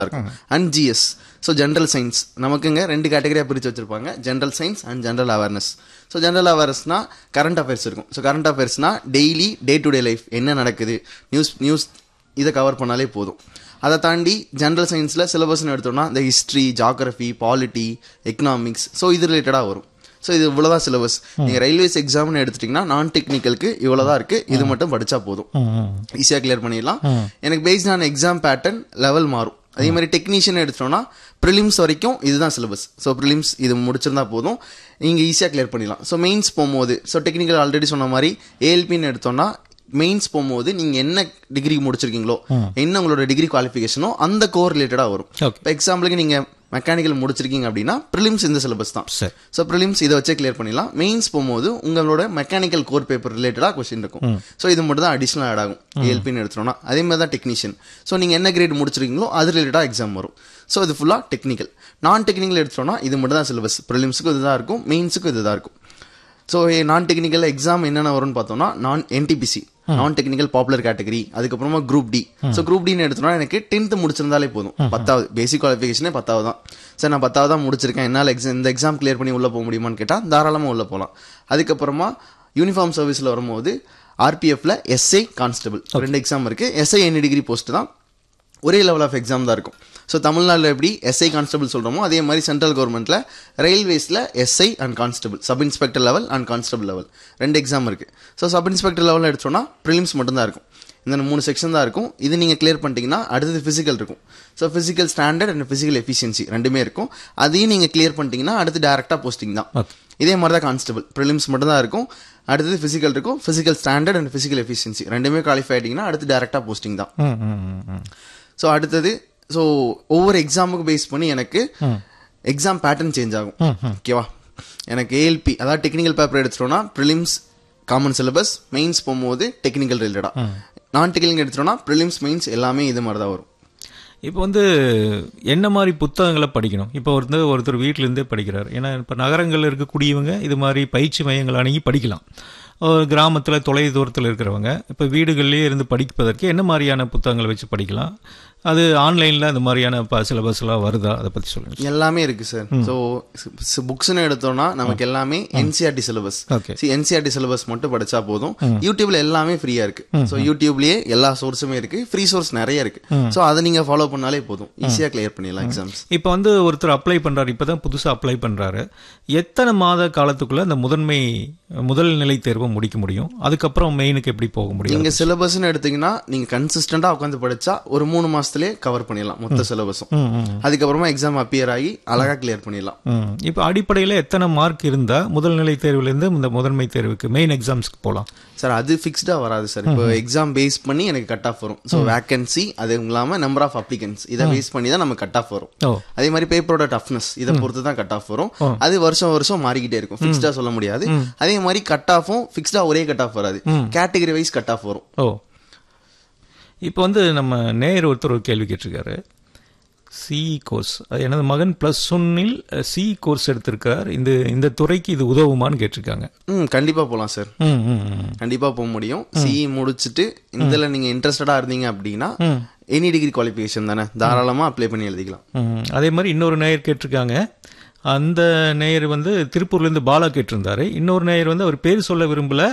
இருக்கும் and GS so general science நமக்குங்க ரெண்டு கேட்டகரியாக பிரித்து வச்சிருப்பாங்க general science and general awareness so general அவேர்னஸ்னா கரண்ட் அஃபேர்ஸ் இருக்கும் ஸோ கரண்ட் அஃபேர்ஸ்னா daily day to day life என்ன நடக்குது நியூஸ் நியூஸ் இதை கவர் பண்ணாலே போதும் அதை தாண்டி ஜென்ரல் சயின்ஸில் சிலபஸ்னு எடுத்தோம்னா இந்த history geography polity economics so இது ரிலேட்டடாக வரும் ஸோ இது இவ்வளோதான் சிலபஸ் நீங்கள் ரயில்வேஸ் எக்ஸாம்னு எடுத்துட்டிங்கன்னா நான் டெக்னிக்கலுக்கு இவ்வளோதான் இருக்குது இது மட்டும் படித்தா போதும் ஈஸியாக கிளியர் பண்ணிடலாம் எனக்கு based on exam pattern level மாறும் அதே மாதிரி டெக்னீஷியன் எடுத்துட்டோம்னா ப்ரிலிம்ஸ் வரைக்கும் இதுதான் சிலபஸ் ஸோ ப்ரிலிம்ஸ் இது முடிச்சிருந்தா போதும் நீங்கள் ஈஸியாக கிளியர் பண்ணிடலாம் ஸோ மெயின்ஸ் போகும்போது ஸோ டெக்னிக்கல் ஆல்ரெடி சொன்ன மாதிரி ஏஎல்பின்னு எடுத்தோம்னா மெயின்ஸ் போகும்போது நீங்க என்ன டிகிரி முடிச்சிருக்கீங்களோ என்ன உங்களோட டிகிரி குவாலிஃபிகேஷனோ அந்த கோர் ரிலேட்டடா வரும் Okay. இப்போ எக்ஸாம்பிளுக்கு நீங்க மெக்கானிக்கல் முடிச்சிருக்கீங்க அப்படின்னா ப்ரிலிம்ஸ் இந்த சிலபஸ் தான் சரி. ஸோ ப்ரிலிம்ஸ் இதை வச்சே கிளியர் பண்ணிடலாம் மெயின்ஸ் போகும்போது உங்களோட மெக்கானிக்கல் கோர் பேப்பர் ரிலேட்டடாக கொஸ்டின் இருக்கும் ஸோ இது மட்டும் தான் அடிஷனல் ஆட் ஆகும் ஏஎல்பின்னு எடுத்துட்டோம்னா அதே மாதிரி தான் டெக்னீஷியன் ஸோ நீங்கள் என்ன கிரேட் முடிச்சிருக்கீங்களோ அது ரிலேட்டடாக எக்ஸாம் வரும் ஸோ இது ஃபுல்லாக டெக்னிக்கல் நான் டெக்னிக்கல் எடுத்துட்டோம்னா இது மட்டும் தான் சிலபஸ் ப்ரிலிம்ஸுக்கும் இதுதான் இருக்கும் மெயின்ஸுக்கும் இதுதான் இருக்கும் ஸோ நான் டெக்னிக்கல் எக்ஸாம் என்னென்ன வரும்னு பார்த்தோம்னா நான் என்டிபிசி நான் டெக்னிக்கல் பாப்புலர் கேட்டகரி அதுக்கப்புறமா குரூப் டி ஸோ குரூப் டின்னு எடுத்தோம்னா எனக்கு டென்த்து முடிச்சிருந்தாலே போதும் பத்தாவது பேசிக் குவாலிஃபிகேஷனே பத்தாவது தான் சார் நான் பத்தாவது தான் முடிச்சிருக்கேன் என்னால் எக்ஸாம் இந்த எக்ஸாம் கிளியர் பண்ணி உள்ளே போக முடியுமான்னு கேட்டால் தாராளமாக உள்ளே போகலாம் அதுக்கப்புறமா யூனிஃபார்ம் சர்வீஸில் வரும்போது ஆர்பிஎஃப்ல எஸ்ஐ கான்ஸ்டபிள் ரெண்டு எக்ஸாம் இருக்கு எஸ்ஐ என்ன டிகிரி போஸ்ட் தான் ஒரே லெவல் ஆஃப் எக்ஸாம் தான் இருக்கும் ஸோ தமிழ்நாட்டில் எப்படி எஸ்ஐ கான்ஸ்டபிள் சொல்கிறோமோ அதே மாதிரி சென்ட்ரல் கவர்மெண்ட்டில் ரயில்வேஸில் SI and constable sub inspector level and constable level ரெண்டு எக்ஸாம் இருக்குது ஸோ சப் இன்ஸ்பெக்டர் லெவலில் எடுத்தோம்னா ப்ரிலிம்ஸ் மட்டும்தான் இருக்கும் இந்த மூணு செக்ஷன் தான் இருக்கும் இது நீங்கள் கிளியர் பண்ணிட்டீங்கன்னா அடுத்தது ஃபிசிக்கல் இருக்கும் so physical standard and physical efficiency ரெண்டுமே இருக்கும் அதையும் நீங்கள் கிளியர் பண்ணிட்டீங்கன்னா அடுத்து டேரெக்டாக போஸ்டிங் தான் Okay. இதே மாதிரி தான் கான்ஸ்டபிள் ப்ரிலிம்ஸ் மட்டும் தான் இருக்கும் அடுத்தது ஃபிசிக்கல் இருக்கும் physical standard and physical efficiency ரெண்டுமே குவாலிஃபை ஆகிட்டிங்கன்னா அடுத்து டேரெக்டாக போஸ்டிங் தான் ம், ம், ம், ம். ஸோ அடுத்தது ஸோ ஒவ்வொரு எக்ஸாமுக்கு பேஸ் பண்ணி எனக்கு எக்ஸாம் பேட்டர்ன் சேஞ்ச் ஆகும் ஓகேவா எனக்கு ஏஎல்பி அதாவது டெக்னிக்கல் பேப்பர் எடுத்துட்டோம்னா ப்ரிலிம்ஸ் காமன் சிலபஸ் மெயின்ஸ் போகும்போது டெக்னிக்கல் ரிலேட்டடாக நான் டெக்னிக்கல் எடுத்துட்டோம்னா ப்ரிலிம்ஸ் மெயின்ஸ் எல்லாமே இது மாதிரி தான் வரும் இப்போ வந்து என்ன மாதிரி புத்தகங்களை படிக்கணும் இப்போ ஒருத்தர் ஒருத்தர் வீட்டில இருந்தே படிக்கிறார் ஏன்னா இப்போ நகரங்களில் இருக்கக்கூடியவங்க இது மாதிரி பயிற்சி மையங்கள் அணுகி படிக்கலாம் ஒரு கிராமத்தில் தொலை தூரத்தில் இருக்கிறவங்க இப்போ வீடுகள்லேயே இருந்து படிப்பதற்கு என்ன மாதிரியான புத்தகங்களை வச்சு படிக்கலாம் அது ஆன்லைனில் அந்த மாதிரியான சிலபஸ்லாம் வருதா அதை பற்றி சொல்லுங்கள் எல்லாமே இருக்கு சார் ஸோ புக்ஸ்னு எடுத்தோம்னா நமக்கு எல்லாமே NCERT syllabus Okay. NCERT syllabus மட்டும் படிச்சா போதும் யூடியூப்ல எல்லாமே ஃப்ரீயா இருக்கு ஸோ யூடியூப்லயே எல்லா சோர்ஸுமே இருக்கு ஃப்ரீ சோர்ஸ் நிறைய இருக்கு ஸோ அதை நீங்க ஃபாலோ பண்ணாலே போதும் ஈஸியா கிளியர் பண்ணிடலாம் எக்ஸாம்ஸ் இப்போ வந்து ஒருத்தர் அப்ளை பண்றாரு இப்பதான் புதுசா அப்ளை பண்றாரு எத்தனை மாத காலத்துக்குள்ள அந்த முதன்மை முதல் நிலை தேர்வை முடிக்க முடியும் அதுக்கப்புறம் மெயினுக்கு எப்படி போக முடியும் நீங்க சிலபஸ்னு எடுத்தீங்கன்னா நீங்க கன்சிஸ்டண்டா உட்காந்து படிச்சா ஒரு மூணு மாசத்துலயே கவர் பண்ணிடலாம் மொத்த சிலபஸும் அதுக்கப்புறமா எக்ஸாம் அப்பியர் ஆகி அழகா கிளியர் பண்ணிடலாம் ம். இப்போ அடிப்படையில் எத்தனை மார்க் இருந்தா முதல் நிலை தேர்விலிருந்து இந்த முதன்மை தேர்வுக்கு மெயின் எக்ஸாம்ஸ்க்கு போகலாம் சார் அது ஃபிக்ஸ்டா வராது சார் இப்போ எக்ஸாம் பேஸ் பண்ணி எனக்கு கட் ஆஃப் வரும் ஸோ வேகன்சி அது இல்லாம நம்பர் ஆஃப் அப்ளிகன்ஸ் இதை பேஸ் பண்ணி தான் நம்ம கட் ஆஃப் வரும் ஓ அதே மாதிரி பேப்பரோட டஃப்னஸ் இதை பொறுத்து தான் கட் ஆஃப் வரும் அது வருஷம் வருஷம் மாறிக்கிட்டே இருக்கும் ஃபிக்ஸ்டா சொல்ல முடியாது அதே மாதிரி கட் ஆஃபும் ஃபிக்ஸ்டா ஒரே கட் ஆஃப் வராது கேட்டகரி வைஸ் கட் ஆஃப் வரும் ஓ இப்போ வந்து நம்ம நேயர் ஒருத்தர் ஒரு கேள்வி கேட்டிருக்காரு சி கோர்ஸ் அது எனது மகன் ப்ளஸ் ஒன்னில் சி கோர்ஸ் எடுத்திருக்கார் இந்த இந்த துறைக்கு இது உதவுமான்னு கேட்டிருக்காங்க ம் கண்டிப்பா போலாம் சார் ம் ம் ம் கண்டிப்பா போக முடியும் சிஇ முடிச்சுட்டு இதுல நீங்க இன்ட்ரெஸ்டடா இருந்தீங்க அப்படின்னா எனி டிகிரி குவாலிஃபிகேஷன் தானே தாராளமா அப்ளை பண்ணி எழுதிக்கலாம் ம், அதே மாதிரி இன்னொரு நேயர் கேட்டிருக்காங்க அந்த நேயர் வந்து திருப்பூர்லேருந்து பாலா கேட்டிருந்தாரு இன்னொரு நேயர் வந்து அவர் பேர் சொல்ல விரும்பல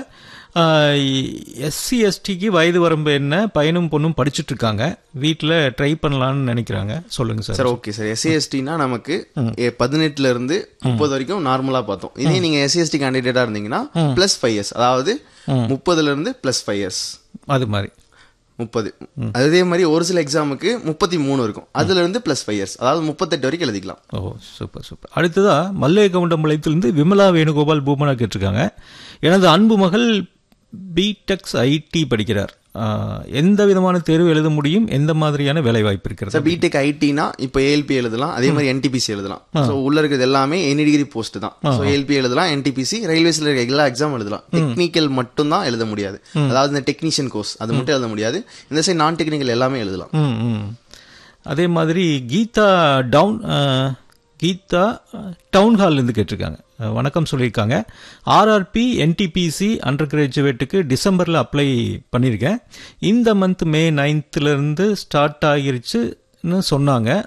எஸ்சி எஸ்டிக்கு வயது வரம்பு என்ன பையனும் பொண்ணும் படிச்சுட்டு இருக்காங்க வீட்டில் ட்ரை பண்ணலாம்னு நினைக்கிறாங்க சொல்லுங்க சார் சார் ஓகே சார் எஸ்சிஎஸ்டினா நமக்கு எ- பதினெட்டுல இருந்து முப்பது வரைக்கும் நார்மலா பார்த்தோம் இதே நீங்க எஸ்சிஎஸ்டி கேண்டிடேட்டா இருந்தீங்கன்னா பிளஸ் ஃபைவ் இயர்ஸ் அதாவது முப்பதுல இருந்து பிளஸ் ஃபைவ் இயர்ஸ் அது மாதிரி முப்பது அதே மாதிரி ஒரு சில எக்ஸாமுக்கு முப்பத்தி மூணு இருக்கும் அதுல இருந்து பிளஸ் ஃபைவ் இயர்ஸ் அதாவது முப்பத்தெட்டு வரைக்கும் எழுதிக்கலாம் ஓ சூப்பர் சூப்பர் அடுத்ததா மல்லைய கவுண்டம்பாளையத்திலிருந்து விமலா வேணுகோபால் பூமனா கேட்டிருக்காங்க எனது அன்பு மகள் பிடெக்ஸ் ஐடி படிக்கிறார் ஆஹ், எந்த விதமான தேர்வு எழுத முடியும் எந்த மாதிரியான வேலை வாய்ப்பு இருக்கிறது சார் பிடெக் ஐடினா இப்போ ஏஎல்பி எழுதலாம் அதே மாதிரி என்டிபிசி எழுதலாம் ஸோ உள்ள இருக்கிறது எல்லாமே எனி டிகிரி போஸ்ட் தான் ஸோ ஏஎல்பி எழுதலாம் என்டிபிசி ரயில்வேஸ்ல இருக்க எல்லா எக்ஸாம் எழுதலாம் டெக்னிக்கல் மட்டும் தான் எழுத முடியாது அதாவது இந்த டெக்னீஷியன் கோர்ஸ் அது மட்டும் எழுத முடியாது இந்த சைடு நான் டெக்னிக்கல் எல்லாமே எழுதலாம் ம் ம் அதே மாதிரி கீதா டவுன் அஹ், கீதா அஹ், டவுன் ஹால்லேருந்து கேட்டிருக்காங்க அஹ், வணக்கம் சொல்லியிருக்காங்க ஆர்ஆர்பி என்டிபிசி அண்டர் கிராஜுவேட்டுக்கு டிசம்பரில் அப்ளை பண்ணியிருக்கேன் இந்த மந்த் மே நைன்த்துலேருந்து ஸ்டார்ட் ஆகிருச்சு இருக்குன்னு சொன்னாங்க